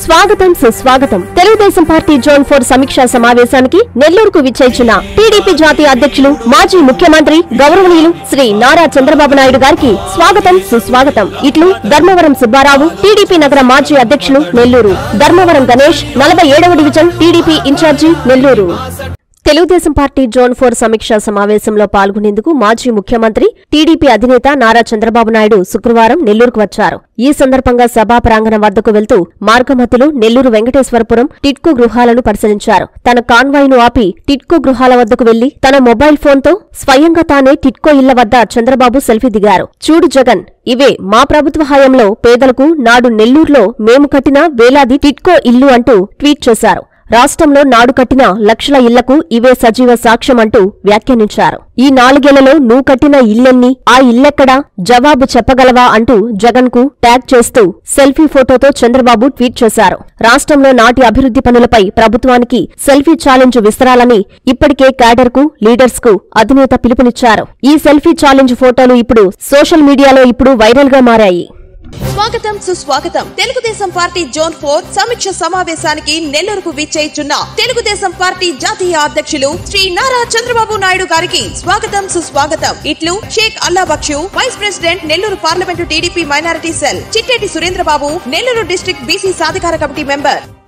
స్వాగతం సుస్వాగతం Telugu Desam party zone four సమీక్షా సమావేశానికి నెల్లూరుకు విచ్చేసిన టీడీపీ జాతీయ అధ్యక్షులు మాజీ ముఖ్యమంత్రి గౌరవనీయులు శ్రీ నారా చంద్రబాబు నాయుడు గారికి స్వాగతం సుస్వాగతం ఇట్లు ధర్మవరం సుబ్బారావు టీడీపీ నగర మాజీ అధ్యక్షులు నెల్లూరు ధర్మవరం గణేష్ నలభై ఏడవ division TDP incharge Nellore Telugu Desam party zone four సమీక్షా సమావేశంలో పాల్గొనేందుకు మాజీ ముఖ్యమంత్రి టీడీపీ అధినేత నారా చంద్రబాబు నాయుడు శుక్రవారం నెల్లూరుకు వచ్చారు ఈ సందర్భంగా సభా ప్రాంగణం వద్దకు వెళ్తూ మార్గమధ్యలో నెల్లూరు వెంకటేశ్వరపురం టిట్కో గృహాలను పరిశీలించారు తన కాన్వాయ్ను ఆపి టిట్కో గృహాల వద్దకు వెళ్లి తన మొబైల్ ఫోన్తో స్వయంగా తానే టిట్కో ఇళ్ల వద్ద చంద్రబాబు సెల్ఫీ దిగారు చూడు జగన్ ఇవే మా ప్రభుత్వ హయాంలో పేదలకు నాడు నెల్లూరులో మేము కట్టిన వేలాది టిట్కో ఇల్లు అంటూ ట్వీట్ చేశారు రాష్ట్రంలో నాడు కట్టిన లక్షల ఇళ్లకు ఇవే సజీవ సాక్ష్యం అంటూ వ్యాఖ్యానించారు ఈ నాలుగేళ్లలో నువ్వు కట్టిన ఇల్లెన్ని ఆ ఇల్లెక్కడా జవాబు చెప్పగలవా అంటూ జగన్ కు ట్యాగ్ చేస్తూ సెల్ఫీ ఫోటోతో చంద్రబాబు ట్వీట్ చేశారు రాష్ట్రంలో నాటి అభివృద్ధి పనులపై ప్రభుత్వానికి సెల్ఫీ ఛాలెంజ్ విస్తరాలని ఇప్పటికే క్యాడర్ కు లీడర్స్ కు అధినేత పిలుపునిచ్చారు ఈ సెల్ఫీ ఛాలెంజ్ ఫోటోలు ఇప్పుడు సోషల్ మీడియాలో ఇప్పుడు వైరల్ గా మారాయి స్వాగతం సుస్వాగతం తెలుగుదేశం పార్టీ జోన్ ఫోర్ సమీక్ష సమావేశానికి నెల్లూరుకు విచ్చేయిచున్న తెలుగుదేశం పార్టీ జాతీయ అధ్యక్షులు శ్రీ నారా చంద్రబాబు నాయుడు గారికి స్వాగతం సుస్వాగతం ఇట్లు Shaik Alla Baksh vice president Nellore parliament TDP minority cell Chitteti Surendrababu Nellore district BC సాధికార కమిటీ మెంబర్